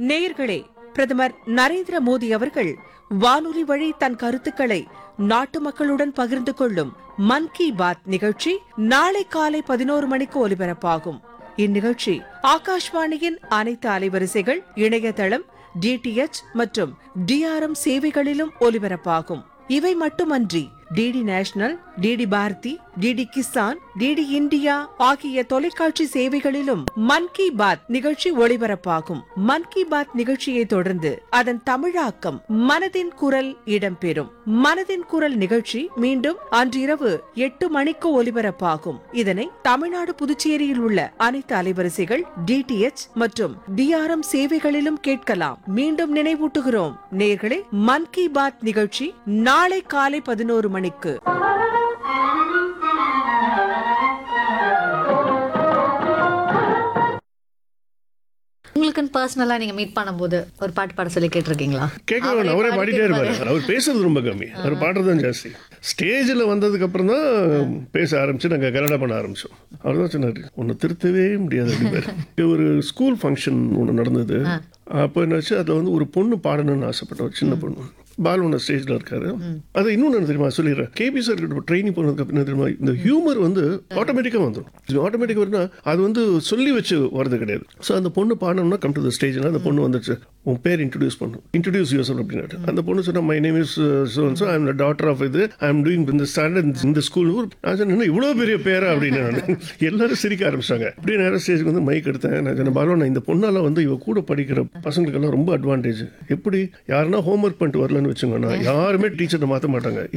நேயர்களே பிரதமர் நரேந்திர மோடி அவர்கள் வானொலி வழி தன் கருத்துக்களை நாட்டு மக்களுடன் பகிர்ந்து கொள்ளும் மன் கி பாத் நிகழ்ச்சி நாளை காலை பதினோரு மணிக்கு ஒலிபரப்பாகும் இந்நிகழ்ச்சி ஆகாஷ்வாணியின் அனைத்து அலைவரிசைகள் இணையதளம் டிடிஎச் மற்றும் டிஆர்எம் சேவைகளிலும் ஒலிபரப்பாகும் இவை மட்டுமன்றி DD national DD Bharati DD Kisan DD India ஆகிய தொலைக்காட்சி சேவைகளிலும் மன் கி பாத் நிகழ்ச்சி ஒளிபரப்பாகும் மன் கி பாத் நிகழ்ச்சியை தொடர்ந்து அதன் தமிழாக்கம் மனதின் குரல் இடம்பெறும் மனதின் குரல் நிகழ்ச்சி மீண்டும் அன்றிரவு எட்டு மணிக்கு ஒலிபரப்பாகும் இதனை தமிழ்நாடு புதுச்சேரியில் உள்ள அனைத்து அலைவரிசைகள் டிடிஎச் மற்றும் டிஆர்எம் சேவைகளிலும் கேட்கலாம் மீண்டும் நினைவூட்டுகிறோம் நேர்களே மன் கி பாத் நிகழ்ச்சி நாளை காலை பதினோரு மணிக்கு உங்களுக்குன்னு பர்சனலா நீங்க மீட் பண்ணும்போது ஒரு பாட்டு பாட சொல்லி கேட்டிருக்கீங்களா கேட்க அவரே வேணாம் அவரே பாடிட்டே பாடிட்டே இருப்பாரு இருப்பாரு. அவர் பேசுறது ரொம்ப கம்மி அவர் பாடுறது தான் ஜாஸ்தி ஸ்டேஜில் வந்ததுக்கு அப்புறம் தான் பேச ஆரம்பிச்சு நாங்கள் கனடா பண்ண ஆரம்பிச்சோம் அவர் தான் சொன்னார் ஒன்று திருத்தவே முடியாது அப்படின்னாரு ஒரு ஸ்கூல் ஃபங்க்ஷன் ஒன்று நடந்தது அப்போ என்னாச்சு அதில் வந்து ஒரு பொண்ணு பாடணும்னு ஆசைப்பட்ட ஒரு சின்ன பொண்ணு பால் ஒன்று ஸ்டேஜில் இருக்காரு அது இன்னொன்று என்ன தெரியுமா சொல்லிடுறேன் கேபி சார் கிட்ட ட்ரைனிங் பண்ணதுக்கு அப்புறம் என்ன தெரியுமா இந்த ஹியூமர் வந்து ஆட்டோமேட்டிக்காக வந்துடும் ஆட்டோமேட்டிக்காக வரும்னா அது வந்து சொல்லி வச்சு வர்றது கிடையாது ஸோ அந்த பொண்ணு பாடணும்னா கம் டு த ஸ்டேஜ்னா அந்த பொண்ணு வந்துச்சு உன் பேர் இன்ட்ரடியூஸ் பண்ணும் இன்ட்ரடியூஸ் யூஸ் அப்படின்னாரு அந்த பொண்ணு சொன்னா my name is so so I'm the daughter of இது ஐ எம் டூயிங் இந்த ஸ்டாண்டர்ட் இந்த ஸ்கூல் நான் சொன்னேன் இவ்வளோ பெரிய பேரா அப்படின்னு நான் எல்லாரும் சிரிக்க ஆரம்பிச்சாங்க அப்படியே நேரம் ஸ்டேஜுக்கு வந்து மைக் எடுத்தேன் நான் சொன்னேன் பாலு நான் இந்த பொண்ணால வந்து இவ கூட படிக்கிற பசங்களுக்கெல்லாம் ரொம்ப அட்வான்டேஜ் எப்படி யாருன்னா ஹோம்ஒர்க் பண்ணிட்டு வரலன்னு வச்சுக்கோங்க யாருமே டீச்சரை மாற்ற மாட்டாங்க